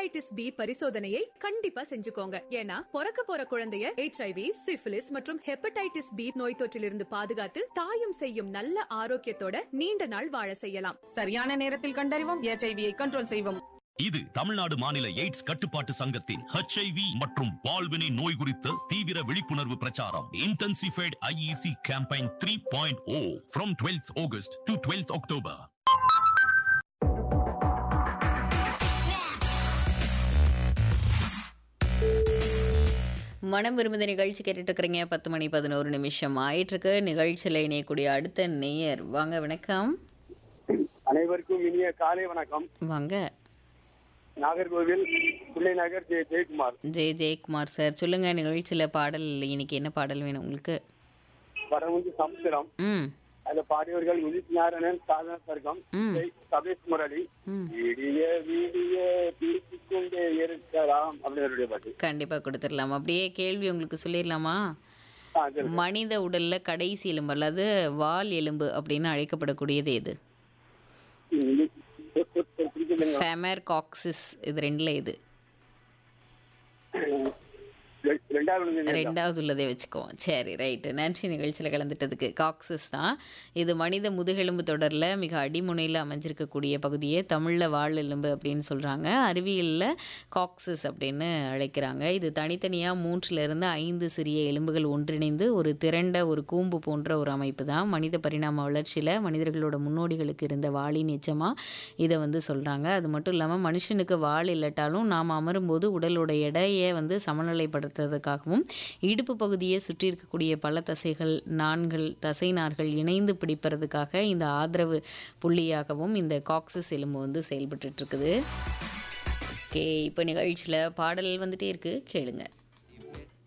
Hepatitis B பரிசோதனையை கண்டிப்பா செஞ்சுக்கோங்க ஏன்னா பிறக்க போற குழந்தைய ஹெச்ஐவி சிஃபிலிஸ் மற்றும் ஹெப்படைட்டிஸ் பி நோய் தொற்றிலிருந்து பாதுகாத்து தாயும் செய்யும் நல்ல ஆரோக்கியத்தோட நீண்ட நாள் வாழ செய்யலாம் சரியான நேரத்தில் கண்டறிவோம் எச்ஐவியை கண்ட்ரோல் செய்வோம் இது தமிழ்நாடு மாநில எய்ட்ஸ் கட்டுப்பாட்டு சங்கத்தின் ஹெச்ஐவி மற்றும் பால்வினை நோய் குறித்த தீவிர விழிப்புணர்வு பிரச்சாரம் intensified IEC campaign three point O from twelfth August to twelfth October மனம் விரும்புத நிகழ்ச்சி கேட்டுட்டு இருக்கிறீங்க பத்து மணி பதினோரு நிமிஷம் ஆயிட்டு இருக்கு நிகழ்ச்சியில் இணையக்கூடிய அடுத்த நேயர் வாங்க வணக்கம் அனைவருக்கும் இனிய காலை வணக்கம் வாங்க நாகர்கோவில் பிள்ளை நகர் ஜெய ஜெயக்குமார் ஜெய் ஜெயக்குமார் சார் சொல்லுங்க நிகழ்ச்சியில் பாடல் இன்னைக்கு என்ன பாடல் வேணும் உங்களுக்கு படம் வந்து சமுத்திரம் ம் அதுல பாடியவர்கள் உதித் நாராயணன் சாதன சர்க்கம் ம். சபேஷ் முரளி ம். விடிய விடிய பேசிக் கொண்டே இருக்கலாம் அப்படின்னுடைய பாட்டு கண்டிப்பாக கொடுத்துடலாம் அப்படியே கேள்வி உங்களுக்கு சொல்லிடலாமா ஆ, சரி. மனித உடல்ல கடைசி எலும்பு அல்லது வால் எலும்பு அப்படின்னு அழைக்கப்படக்கூடியது எது இது ஒரு- ஒரு- ஒரு பிடிக்கலைங்க. ஃபெமர் காக்சிஸ் இது ரெண்டுல எது ரெ- ரெண்டாவது ஒண்ணு என்ன? ரெண்டாவது உள்ளதை வச்சுக்குவோம் சரி ரைட்டு நன்றி நிகழ்ச்சியில் கலந்துட்டதுக்கு காக்சஸ் தான் இது மனித முதுகெலும்பு தொடரில் மிக அடிமுனையில் அமைஞ்சிருக்கக்கூடிய பகுதியே தமிழில் வால் எலும்பு அப்படின்னு சொல்கிறாங்க அறிவியலில் காக்சஸ் அப்படின்னு அழைக்கிறாங்க இது தனித்தனியாக மூன்றிலிருந்து ஐந்து சிறிய எலும்புகள் ஒன்றிணைந்து ஒரு திரண்ட ஒரு கூம்பு போன்ற ஒரு அமைப்பு தான் மனித பரிணாம வளர்ச்சியில் மனிதர்களோட முன்னோடிகளுக்கு இருந்த வாளின் எச்சமாக இதை வந்து சொல்கிறாங்க அது மட்டும் இல்லாமல் மனுஷனுக்கு வால் இல்லாட்டாலும் நாம் அமரும்போது உடலோட எடையை வந்து சமநிலைப்படுத்துறதுக்காகவும் இடுப்பு பகுதியை சுற்றி இருக்கக்கூடிய பல தசைகள் நான்கள் தசைநார்கள் இணைந்து பிடிப்பதற்காக இந்த ஆதரவு புள்ளியாகவும் இந்த காக்சஸ் எலும்பு வந்து செயல்பட்டுட்டு இருக்குது ஓகே இப்போ நிகழ்ச்சியில் பாடல் வந்துட்டே இருக்கு கேளுங்க